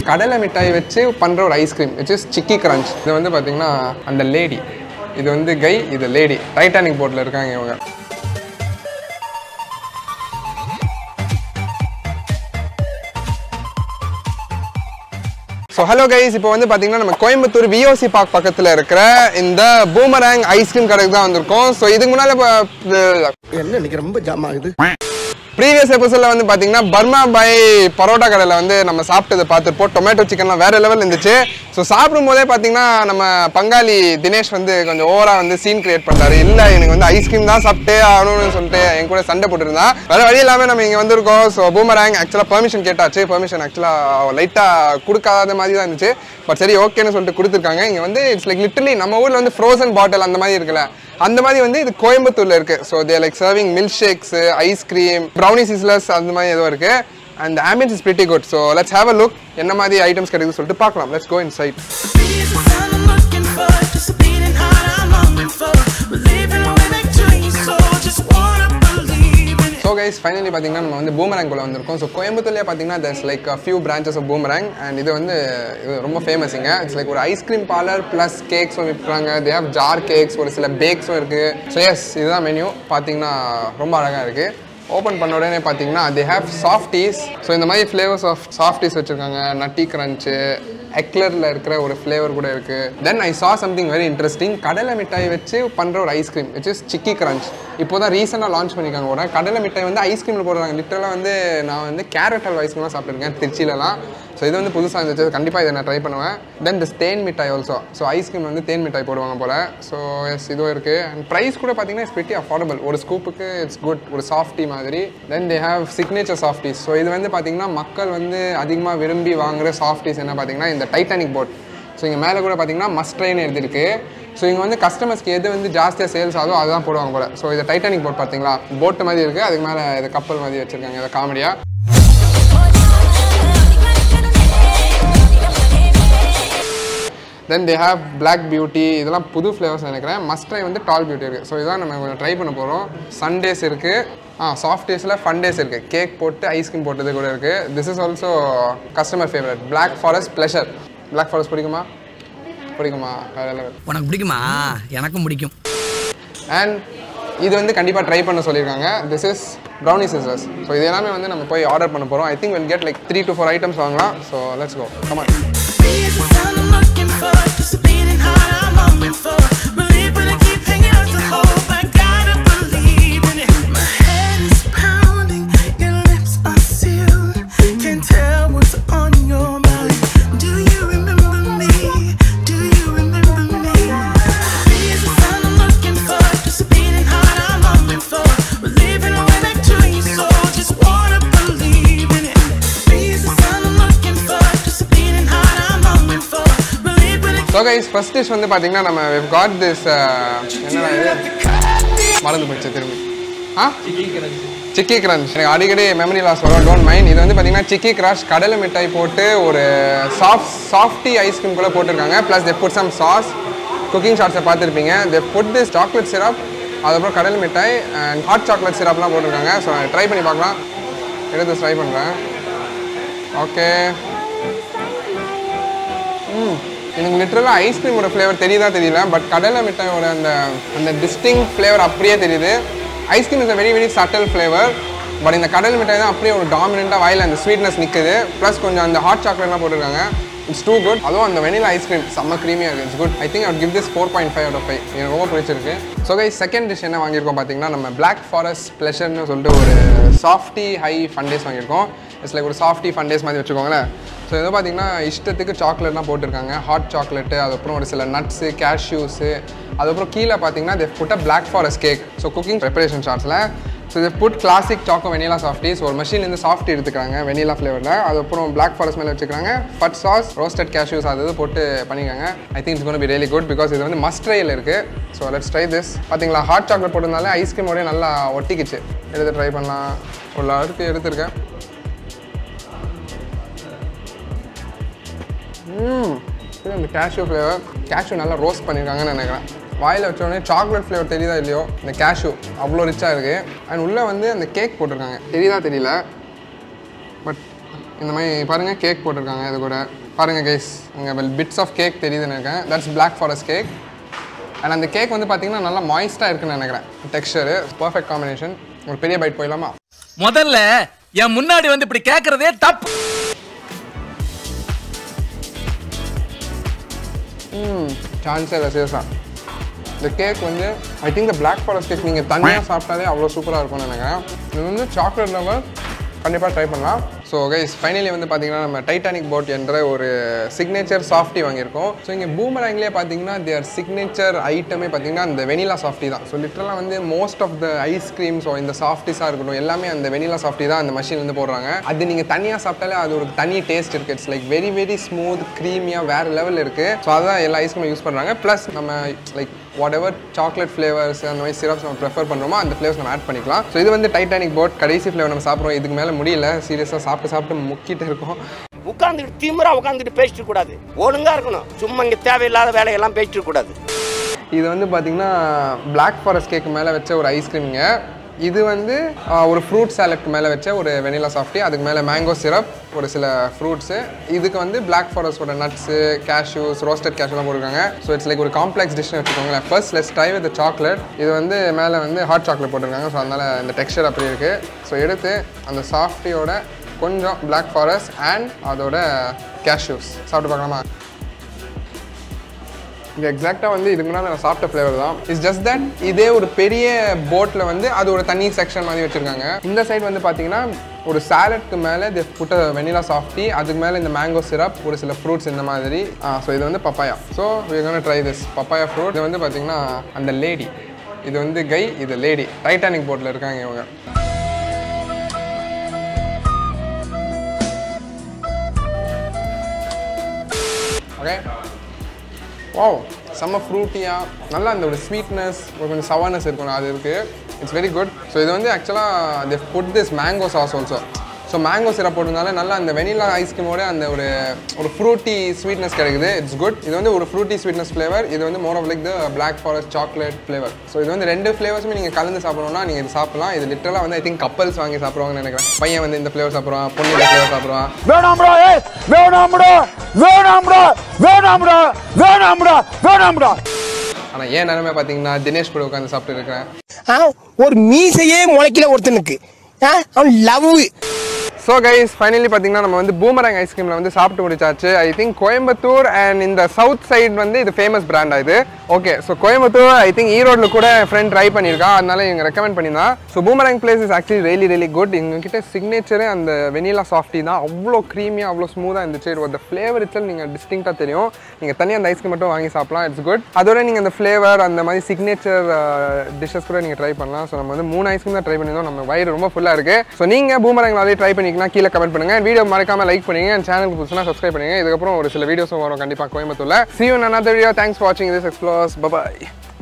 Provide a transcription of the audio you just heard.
கடலை மிட்டாய் வச்சு பண்ணுற ஒரு ice cream which is chikki crunch இது வந்து பார்த்தீங்கன்னா அந்த லேடி இது வந்து கை இது லேடி டைட்டானிக் போட்டில் இருக்காங்க இவங்க ஸோ ஹலோ கைஸ் இப்போ வந்து பார்த்தீங்கன்னா நம்ம கோயம்புத்தூர் விஓசி பார்க் பக்கத்தில் இருக்கிற இந்த பூமராங் ஐஸ்கிரீம் கடைக்கு தான் வந்திருக்கோம் ஸோ இதுக்கு முன்னால் இப்போ என்ன இன்னைக்கு ரொம்ப ஜாம் ஆகுது ப்ரீவியஸ் எபிசோட்ல வந்து பாத்தீங்கன்னா பர்மா பை பரோட்டா கடையில் வந்து நம்ம சாப்பிட்டதை பார்த்துருப்போம் டொமேட்டோ சிக்கன்லாம் வேற லெவல் இருந்துச்சு ஸோ சாப்பிடும் போதே பார்த்தீங்கன்னா நம்ம பங்காளி தினேஷ் வந்து கொஞ்சம் ஓவரா வந்து சீன் கிரியேட் பண்ணாரு இல்லை எனக்கு வந்து ஐஸ்கிரீம் தான் சாப்பிட்டே ஆகணும்னு சொல்லிட்டு என் கூட சண்டை போட்டுருந்தான் வேற வழி இல்லாமல் நம்ம இங்கே வந்திருக்கோம் ஸோ பூமராங் ஆக்சுவலாக பெர்மிஷன் கேட்டாச்சு பெர்மிஷன் ஆக்சுவலாக லைட்டாக கொடுக்காத மாதிரி தான் இருந்துச்சு பட் சரி ஓகேன்னு சொல்லிட்டு கொடுத்துருக்காங்க இங்கே வந்து இட்ஸ் லைக் லிட்டரலி நம்ம ஊரில் வந்து ஃப்ரோசன் பாட்டில் அந்த மாதிரி இருக்குல்ல அந்த மாதிரி வந்து இது கோயம்புத்தூர்ல இருக்கு so they like serving milk shakes ice cream brownie sizzlers அந்த மாதிரி ஏதோ இருக்கு and ambience is pretty good so let's have a look என்ன மாதிரி ஐட்டம்ஸ் கிடைக்குதுன்னு சொல்லிட்டு பார்க்கலாம் let's go inside Is the sound I'm looking for, just a beating heart I'm longing for. We're living way back to your soul, just wanna believe in it. So guys finally பார்த்தீங்கன்னா நம்ம வந்து Boomerang குள்ள வந்திருக்கோம் so கோயம்புத்தூர்லேயே பார்த்தீங்கன்னா there's like few branches of Boomerang and இது வந்து இது ரொம்ப ஃபேமஸ் இங்கே இட்ஸ் லைக் ஒரு ஐஸ்கிரீம் பார்லர் ப்ளஸ் கேக்ஸும் விற்கிறாங்க தே ஹேவ் ஜார் கேக்ஸ் ஒரு சில பேக்ஸும் இருக்குது ஸோ எஸ் இதுதான் மெனு பார்த்தீங்கன்னா ரொம்ப அழகாக இருக்குது ஓப்பன் பண்ண உடனே பார்த்தீங்கன்னா தே ஹேவ் சாஃப்டீஸ் ஸோ இந்த மாதிரி ஃப்ளேவர்ஸ் ஆஃப் சாஃப்டீஸ் வச்சுருக்காங்க நட்டி கிரன்ச்சு எக்லரில் இருக்கிற ஒரு ஃப்ளேவர் கூட இருக்குது தென் ஐ சா சம்திங் வெரி இன்ட்ரெஸ்டிங் கடலை மிட்டாய் வச்சு பண்ணுற ஒரு ice cream which is chikki crunch இப்போ தான் ரீசெண்டாக லான்ச் பண்ணியிருக்காங்க கூட கடலை மிட்டாய் வந்து ஐஸ்கிரீமில் போடுறாங்க லிட்டரலாக வந்து நான் வந்து கேரட் அல்வா ஐஸ்கிரீம்லாம் சாப்பிட்ருக்கேன் திருச்சியிலலாம் ஸோ இது வந்து புதுசாக இருந்துச்சு கண்டிப்பாக இதை நான் ட்ரை பண்ணுவேன் தென் திஸ் தேன் மிட்டாய் ஆல்சோ ஸோ ஐஸ்கிரீம் வந்து தேன் மிட்டாய் போடுவாங்க போல் ஸோ எஸ் இதுவும் இருக்குது அண்ட் ப்ரைஸ் கூட பார்த்தீங்கன்னா இட்ஸ் pretty அஃபோர்டபுள் ஒரு ஸ்கூப்புக்கு இட்ஸ் குட் ஒரு சாஃப்டி மாதிரி then they have signature softies so இது வந்து பார்த்தீங்கன்னா மக்கள் வந்து அதிகமாக விரும்பி வாங்குற சாஃப்டிஸ் என்ன பார்த்தீங்கன்னா இந்த டைட்டானிக் போட் ஸோ இங்கே மேலே கூட பார்த்தீங்கன்னா மஸ்ட் ட்ரெயின் எழுதிருக்கு ஸோ இங்கே வந்து கஸ்டமர்ஸ்க்கு எது வந்து ஜாஸ்தியாக சேல்ஸ் ஆகுதோ அதுதான் போடுவாங்க போல ஸோ இது டைட்டானிக் போட் பார்த்தீங்களா போட்டு மாதிரி இருக்குது அதுக்கு மேலே இது கப்பல் மாதிரி வச்சுருக்காங்க இதை காமெடியாக then they have Black beauty இதெல்லாம் புது ஃப்ளேவர்ஸ் நினைக்கிறேன் மஸ்ட் ட்ரை வந்து டால் பியூட்டி இருக்குது ஸோ இதான் நம்ம கொஞ்சம் ட்ரை பண்ண போகிறோம் சண்டேஸ் இருக்குது ஆ சாஃப்ட் டேஸில் ஃபன் டேஸ் இருக்குது கேக் போட்டு ஐஸ்கிரீம் போட்டது கூட இருக்குது this is also customer favourite Black forest pleasure Black forest பிடிக்குமா பிடிக்குமா வேற லெவல் உனக்கு பிடிக்குமா எனக்கும் பிடிக்கும் அண்ட் இது வந்து கண்டிப்பாக ட்ரை பண்ண சொல்லியிருக்காங்க this is brownie sizzlers so இது எல்லாமே வந்து நம்ம போய் ஆர்டர் பண்ண போகிறோம் I think will get like three to four items வாங்கலாம் so let's go come on Is the sound I'm looking for, just a beating heart I'm longing for. Believe when I keep hanging on to hope, I gotta believe in it. My head is pounding, your lips are sealed. Can't tell what's on your mind. Do you remember me? Do you remember me? Is the sound I'm looking for, just a beating heart I'm longing for. We're living way back to your soul, just wanna believe in it. Is the sound I'm looking for, just a beating heart I'm longing for. Believe when I so guys first dish வந்து பார்த்தீங்கன்னா நம்ம we've got this என்னடா இது மறந்து போச்சு திரும்பி ஆ சிக்கி crunch எனக்கு அடிக்கடி மெமரி லாஸ் வரும் டோன்ட் மைண்ட் இது வந்து பார்த்தீங்கன்னா சிக்கி கிராஷ் கடலை மிட்டாய் போட்டு ஒரு சாஃப்ட் சாஃப்டி ஐஸ்கிரீம் கூட போட்டிருக்காங்க plus they put some sauce cooking ஷார்ட்ஸை பார்த்துருப்பீங்க they put this chocolate syrup அதுக்கப்புறம் கடல் மிட்டாய் அண்ட் ஹாட் சாக்லேட் சிரப்லாம் போட்டிருக்காங்க ஸோ ட்ரை பண்ணி பார்க்கலாம் எடுத்து ட்ரை பண்ணுறேன் ஓகே ம் எனக்கு லிட்டரலாக ஐஸ்கிரீமோட ஃப்ளேவர் தெரியுதா தெரியல பட் கடலை மிட்டாயோட அந்த அந்த டிஸ்டிங் ஃப்ளேவர் அப்படியே தெரியுது ice cream is a very very subtle flavour but இந்த கடல் மிட்டாய் தான் அப்படியே ஒரு டாமினண்ட்டாக வாயில் அந்த ஸ்வீட்னஸ் நிற்குது ப்ளஸ் கொஞ்சம் அந்த ஹாட் சாக்லேட்லாம் போட்டிருக்காங்க இட்ஸ் டூ குட் அதுவும் அந்த வெனிலா ஐஸ்கிரீம் செம்ம க்ரீமியாக இருக்குது it's good I think out give this four point five out of five எனக்கு ரொம்ப பிடிச்சிருக்கு ஸோ கை செகண்ட் டிஷ் என்ன வாங்கியிருக்கோம் பார்த்தீங்கன்னா நம்ம Black ஃபாரஸ்ட் ப்ளஷர்னு சொல்லிட்டு ஒரு சாஃப்டி ஹை ஃபண்டேஸ் வாங்கியிருக்கோம் இட்ஸ் லைக் ஒரு சாஃப்டி ஃபண்டேஸ் மாதிரி வச்சுக்கோங்களேன் ஸோ இது பார்த்தீங்கன்னா இஷ்டத்துக்கு சாக்லேட்லாம் போட்டிருக்காங்க ஹாட் சாக்லேட்டு அதுக்கப்புறம் ஒரு சில நட்ஸு கேஷ்யூஸு அதுக்கப்புறம் கீழே பார்த்தீங்கன்னா they put a Black forest cake so cooking preparation ஷார்ட்ஸில் ஸோ இது put classic choco vanilla softies ஒரு மஷின்லேருந்து சாஃப்ட் எடுத்துக்கிறாங்க வெனிலா ஃப்ளேவரில் அதுக்கப்புறம் Black ஃபாரஸ்ட் மேலே வச்சுக்கிறாங்க ஃபட் சாஸ் ரோஸ்டட் கேஷ்யூஸ் அது இது போட்டு பண்ணிக்காங்க I think it's gonna be really good because இது வந்து மஸ்ட் ட்ரையில் இருக்குது ஸோ லெட்ஸ் ட்ரை திஸ் பார்த்தீங்களா ஹாட் சாக்லேட் போட்டிருந்தாலே ஐஸ்கிரீமோடய நல்லா ஒட்டிக்கிச்சு எடுத்து ட்ரை பண்ணலாம் ஒரு அளவுக்கு எடுத்திருக்கேன் ம் இது அந்த கேஷ்யூ ஃப்ளேவர் கேஷ்யூ நல்லா ரோஸ்ட் பண்ணியிருக்காங்கன்னு நினைக்கிறேன் வாயில் வச்ச உடனே சாக்லேட் ஃப்ளேவர் தெரியுதா இல்லையோ இந்த கேஷ்யூ அவ்வளோ ரிச்சாக இருக்குது அண்ட் உள்ளே வந்து அந்த கேக் போட்டிருக்காங்க தெரியுதா தெரியல பட் இந்த மாதிரி பாருங்கள் கேக் போட்டிருக்காங்க இது கூட பாருங்கள் கைஸ் இங்கே பிட்ஸ் ஆஃப் கேக் தெரியுதுன்னு இருக்கேன் that's black forest cake and அந்த கேக் வந்து பார்த்தீங்கன்னா நல்லா மாய்ஸ்ட்டாக இருக்குன்னு நினைக்கிறேன் டெக்ஸ்சரு பர்ஃபெக்ட் காம்பினேஷன் ஒரு பெரிய பைட் போயிடலாமா முதல்ல என் முன்னாடி வந்து இப்படி கேக்குறதே தப்பு சான்ஸே இல்லை சீரியஸாக இந்த கேக் வந்து ஐ திங்க் இந்த பிளாக் ஃபாரஸ்ட் கேக் நீங்கள் தனியாக சாப்பிட்டாலே அவ்வளோ சூப்பராக இருக்கும்னு நினைக்கிறேன் இது வந்து சாக்லேட் லவர் கண்டிப்பாக ட்ரை பண்ணலாம் ஸோ கைஸ் ஃபைனலி வந்து பார்த்தீங்கன்னா நம்ம டைட்டானிக் போட் என்ற ஒரு சிக்னேச்சர் சாஃப்டி வாங்கியிருக்கோம் ஸோ இங்கே பூமராங்லேயே பார்த்தீங்கன்னா தேர் சிக்னேச்சர் ஐட்டமே பார்த்தீங்கன்னா அந்த வெனிலா சாஃப்டி தான் ஸோ லிட்டரலாக வந்து most of the ice cream so இந்த சாஃப்டிஸாக இருக்கட்டும் எல்லாமே அந்த வெனிலா சாஃப்டி தான் அந்த மஷின்லேருந்து போடுறாங்க அது நீங்கள் தனியாக சாப்பிட்டாலே அது ஒரு தனி டேஸ்ட் இருக்குது it's like very very smooth க்ரீமியாக வேறு லெவலில் இருக்குது ஸோ அதான் எல்லா ஐஸ்கிரீமும் யூஸ் பண்ணுறாங்க ப்ளஸ் நம்ம like whatever chocolate flavours அந்த மாதிரி சிரப்ஸ் நம்ம ப்ரிஃபர் பண்ணுறோமோ அந்த ஃப்ளேவர்ஸ் நம்ம ஆட் பண்ணிக்கலாம் ஸோ இது வந்து டைட்டானிக் போட் கடைசி ஃப்ளேவர் நம்ம சாப்பிட்றோம் இதுக்கு மேலே முடியல சீரியஸாக சாப்பிட்டு சாப்பிட்டு முக்கிட்டு இருக்கோம் உட்காந்துட்டு திமிரா உட்காந்துட்டு பேசிட்டு கூடாது ஒழுங்கா இருக்கணும் சும்மா இங்க தேவையில்லாத வேலையெல்லாம் பேசிட்டு கூடாது இது வந்து பார்த்தீங்கன்னா பிளாக் ஃபாரஸ்ட் கேக்கு மேலே வச்ச ஒரு ஐஸ்கிரீமுங்க இது வந்து ஆஹ், ஒரு ஃப்ரூட் சாலட்க்கு மேலே வச்ச ஒரு வெனிலா சாஃப்டி அதுக்கு மேலே மேங்கோ சிரப் ஒரு சில ஃப்ரூட்ஸு இதுக்கு வந்து பிளாக் ஃபாரஸ்டோட நட்ஸு கேஷ்யூஸ் ரோஸ்டட் கேஷ்யூலாம் போட்டிருக்காங்க ஸோ இட்ஸ் லைக் ஒரு காம்ப்ளெக்ஸ் டிஷ்னு வச்சுக்கோங்களேன் first let's try with chocolate இது வந்து மேலே வந்து ஹாட் சாக்லேட் போட்டிருக்காங்க ஸோ அதனால் இந்த டெக்ஸ்சர் அப்படி இருக்குது ஸோ எடுத்து அந்த சாஃப்டியோட கொஞ்சம் பிளாக் ஃபாரஸ்ட் அண்ட் அதோட கேஷ்யூஸ் சாப்பிட்டு பார்க்கலாமா இது எக்ஸாக்டாக வந்து இதுக்கு முன்னாடி நான் சாப்பிட்ட ஃப்ளேவர் தான் இட்ஸ் ஜஸ்ட் தட் இதே ஒரு பெரிய போட்டில் வந்து அது ஒரு தனி செக்ஷன் மாதிரி வச்சுருக்காங்க இந்த சைடு வந்து பார்த்தீங்கன்னா ஒரு சாலட்க்கு மேலே இது புட்ட வெனிலா சாஃப்டி அதுக்கு மேலே இந்த மேங்கோ சிரப் ஒரு சில ஃப்ரூட்ஸ் இந்த மாதிரி ஸோ இது வந்து papaya so we try this papaya fruit இது வந்து பார்த்தீங்கன்னா அந்த லேடி இது வந்து கை இது லேடி டைட்டானிக் போட்டில் இருக்காங்க இவங்க ஓகே ஓ செம்ம ஃப்ரூட்டியாக நல்லா அந்த ஒரு ஸ்வீட்னஸ் ஒரு கொஞ்சம் சவானஸ் இருக்கும் அது இருக்குது இட்ஸ் வெரி குட் ஸோ இது வந்து ஆக்சுவலாக the put this mango sauce also so mango syrup போட்டதுனால நல்லா அந்த வெனிலா ஐஸ்கிரீமோட அந்த ஒரு ஒரு ஃப்ரூட்டி ஸ்வீட்னஸ் கிடைக்குது இட்ஸ் குட் இது வந்து ஒரு ஃப்ரூட்டி ஸ்வீட்னஸ் ஃப்ளேவர் இது வந்து more of like the black forest chocolate flavour so இது வந்து ரெண்டு ஃப்ளேவர்ஸுமே நீங்கள் கலந்து சாப்பிடணும்னா நீங்கள் இது சாப்பிடலாம் இது லிட்டரலாக வந்து ஐ திங்க் கப்பல்ஸ் வாங்கி சாப்பிடுவாங்கன்னு நினைக்கிறேன் பையன் வந்து இந்த ஃப்ளேவர் சாப்பிடுவான் பொண்ணு இந்த ஃப்ளேவர் சாப்பிடுவான் வேணாம்டா ஏய் வேணாம்டா வேணாம்டா வேணாம்டா வேணாம்டா வேணாம்டா ஆனால் ஏன் நிலைமை பார்த்தீங்கன்னா தினேஷ் கூட உட்காந்து சாப்பிட்டு இருக்கிறேன் ஆ, ஒரு மீசையே முளைக்கல ஒருத்தனுக்கு ஆ, அவன் லவ் ஸோ கைஸ் ஃபைனலி பார்த்தீங்கன்னா நம்ம வந்து பூமராங் ஐஸ்கிரீமில் வந்து சாப்பிட்டு முடிச்சாச்சு ஐ திங்க் கோயம்புத்தூர் அண்ட் இந்த சவுத் சைடு வந்து இது ஃபேமஸ் பிராண்டா இது okay so Coimbatore I think ஈரோடில் கூட என் ஃப்ரெண்ட் ட்ரை பண்ணியிருக்கா அதனால இவங்க ரெக்கமெண்ட் பண்ணியிருந்தா so Boomerang place is actually really really good எங்ககிட்ட சிக்னேச்சரே அந்த வெனிலா சாஃப்டி தான் அவ்வளோ க்ரீமியாக அவ்வளோ ஸ்மூத்தாக இருந்துச்சு அந்த ஃப்ளேவர் இட்ஸல் நீங்கள் டிஸ்டிங்காக தெரியும் நீங்கள் தனியாக அந்த ஐஸ்கிரீம் மட்டும் வாங்கி சாப்பிடலாம் இட்ஸ் குட் அதோட நீங்கள் அந்த ஃப்ளேவர் அந்த மாதிரி சிக்னேச்சர் டிஷ்ஷஸ் கூட நீங்கள் ட்ரை பண்ணலாம் ஸோ நம்ம வந்து மூணு ஐஸ்கிரீம் தான் ட்ரை பண்ணியிருந்தோம் நம்ம வயிறு ரொம்ப ஃபுல்லாக இருக்குது ஸோ நீங்கள் பூமராங்களாலே ட்ரை பண்ணிக்கலாம் கீழே கமெண்ட் பண்ணுங்கள் வீடியோ மறக்காம லைக் பண்ணுங்க அண்ட் சேனலுக்கு புதுசுனா சப்ஸ்கிரைப் பண்ணுங்க இதுக்கப்புறம் ஒரு சில வீடியோஸும் வரும் கண்டிப்பாக கோயம்புத்தூர்ல see you in another video thanks for watching this explores bye bye